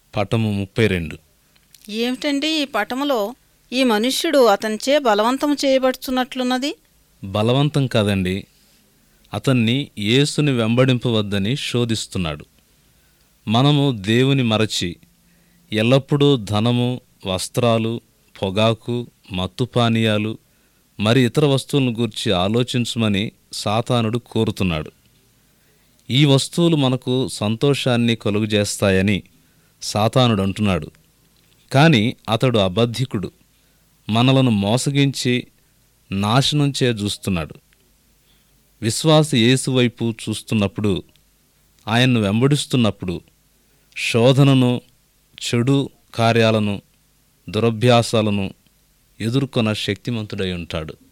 పటము ముప్పై రెండు ఏమిటండి ఈ పటములో ఈ మనుష్యుడు అతనిచే బలవంతం చేయబడుచున్నట్లున్నది బలవంతం కాదండి అతన్ని యేసుని వెంబడింపవద్దని శోధిస్తున్నాడు మనము దేవుని మరచి ఎల్లప్పుడూ ధనము వస్త్రాలు పొగాకు మత్తు పానీయాలు మరి ఇతర వస్తువులను గూర్చి ఆలోచించమని సాతానుడు కోరుతున్నాడు ఈ వస్తువులు మనకు సంతోషాన్ని కలుగజేస్తాయని సాతానుడు అంటున్నాడు కానీ అతడు అబద్ధికుడు మనలను మోసగించి నాశనం చే చూస్తున్నాడు విశ్వాస యేసు వైపు చూస్తున్నప్పుడు ఆయన్ను వెంబడిస్తున్నప్పుడు శోధనను చెడు కార్యాలను దురభ్యాసాలను ఎదుర్కొన్న శక్తిమంతుడై ఉంటాడు